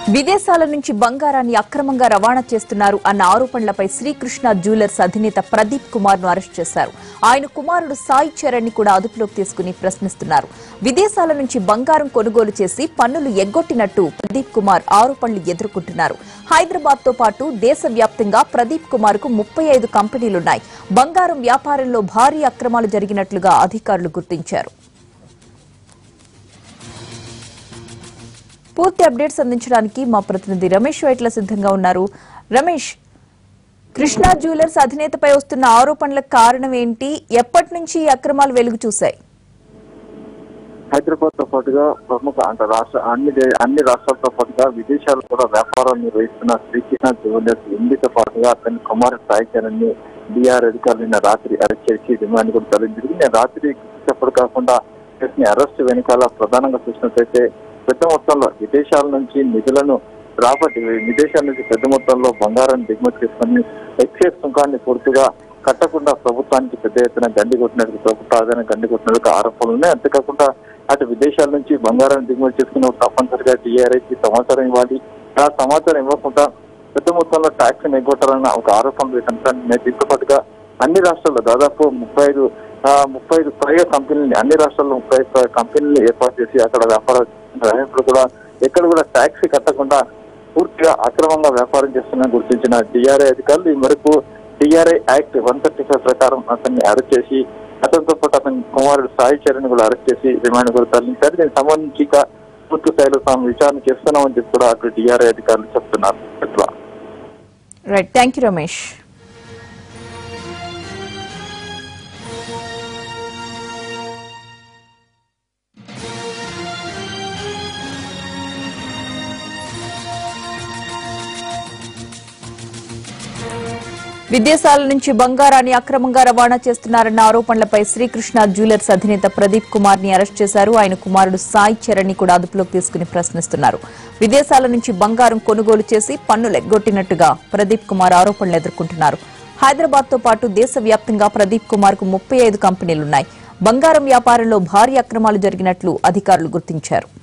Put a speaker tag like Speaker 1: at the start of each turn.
Speaker 1: విదేశాల నుంచి బంగారాన్ని అక్రమంగా రవాణా చేస్తున్నారు అన్న ఆరోపణలపై శ్రీకృష్ణ జ్యువెలర్స్ అధినేత ప్రదీప్ కుమార్ ను అరెస్ట్ చేశారు ఆయన కుమారుడు సాయి చరణ్ ని కూడా అదుపులోకి తీసుకుని ప్రశ్నిస్తున్నారు విదేశాల నుంచి బంగారం కొనుగోలు చేసి పన్నులు ఎగ్గొట్టినట్టు ప్రదీప్ కుమార్ ఆరోపణలు ఎదుర్కొంటున్నారు హైదరాబాద్ తో పాటు దేశవ్యాప్తంగా ప్రదీప్ కుమార్ కు ముప్పై ఐదు కంపెనీలున్నాయి బంగారం వ్యాపారంలో భారీ అక్రమాలు జరిగినట్లుగా అధికారులు గుర్తించారు పూర్తి అప్డేట్స్ అందించడానికి మా ప్రతినిధి రమేష్ వైట్ల సిద్ధంగా ఉన్నారు రమేష్ కృష్ణా జ్యువెలర్స్ అధినేతపై వస్తున్న ఆరోపణలకు కారణం ఏంటి ఎప్పటి నుంచి ఈ అక్రమాలు వెలుగు చూశాయి
Speaker 2: హైదరాబాద్ తో పాటుగా ప్రముఖ అంటే రాష్ట్ర అన్ని దే- అన్ని రాష్ట్రాలతో పాటుగా విదేశాలు కూడా వ్యాపారం నిర్వహిస్తున్న శ్రీకృష్ణ జ్యువెలర్స్ ఎండితో పాటుగా అతని కుమార్ సాయి చరణ్ ని బీఆర్ అధికారులు నిన్న రాత్రి అరెస్ట్ చేసి రిమాండ్ కూడా తరలింది నేను రాత్రి చెప్పడు కాకుండా చేసిన అరెస్ట్ వెనకాల ప్రధానంగా చూసినట్లయితే పెద్ద మొత్తంలో విదేశాల నుంచి నిధులను రాబట్టి విదేశాల నుంచి పెద్ద మొత్తంలో బంగారాన్ని దిగుమతి చేసుకుని ఎక్సైజ్ సుంకాన్ని పూర్తిగా కట్టకుండా ప్రభుత్వానికి పెద్ద ఎత్తున గండి కొట్టినట్టు ప్రభుత్వ ఆదాయం గండి కొట్టినట్టు ఆరోపణలు ఉన్నాయి అంతేకాకుండా అటు విదేశాల నుంచి బంగారాన్ని దిగుమతి చేసుకున్న తప్పనిసరిగా టీఆర్ఐకి సమాచారం ఇవ్వాలి ఆ సమాచారం ఇవ్వకుండా పెద్ద మొత్తంలో ట్యాక్స్ ఎగ్గొట్టాలన్న ఒక ఆరోపణలు కనుక దీంతో పాటుగా అన్ని రాష్ట్రాల్లో దాదాపు ముప్పై ఐదు ఆ, ముప్పై ఐదు పైగా కంపెనీలు అన్ని రాష్ట్రాల్లో ముప్పై ఐదు పైగా కంపెనీలు ఏర్పాటు చేసి అక్కడ వ్యాపార గ్రాహకులు కూడా ఎక్కడ కూడా ట్యాక్స్ కట్టకుండా పూర్తిగా అక్రమంగా వ్యాపారం చేస్తున్నారని గుర్తించిన డిఆర్ఐ అధికారులు ఈ మేరకు DRI act one thirty five ప్రకారం అతన్ని అరెస్ట్ చేసి అతనితో పాటు అతని కుమారుడు సాయి చరణ్ కూడా అరెస్ట్ చేసి రిమాండ్ కూడా తరలించారు దీనికి సంబంధించి ఇక పూర్తి స్థాయిలో తాము విచారణ చేస్తున్నామని చెప్పి కూడా అటు డిఆర్ఐ అధికారులు చెప్తున్నారు ఇట్లా
Speaker 1: రైట్ థ్యాంక్ యూ రమేష్ విదేశాల నుంచి బంగారాన్ని అక్రమంగా రవాణా చేస్తున్నారన్న ఆరోపణలపై శ్రీకృష్ణ జ్యువెలర్స్ అధినేత ప్రదీప్ కుమార్ ని అరెస్ట్ చేశారు ఆయన కుమారుడు సాయి చరణ్ ని కూడా అదుపులోకి తీసుకుని ప్రశ్నిస్తున్నారు విదేశాల నుంచి బంగారం కొనుగోలు చేసి పన్నులు ఎగ్గొట్టినట్టుగా ప్రదీప్ కుమార్ ఆరోపణలు ఎదుర్కొంటున్నారు హైదరాబాద్ తో పాటు దేశవ్యాప్తంగా ప్రదీప్ కుమార్ కు ముప్పై ఐదు కంపెనీలున్నాయి బంగారం వ్యాపారంలో భారీ అక్రమాలు జరిగినట్లు అధికారులు గుర్తించారు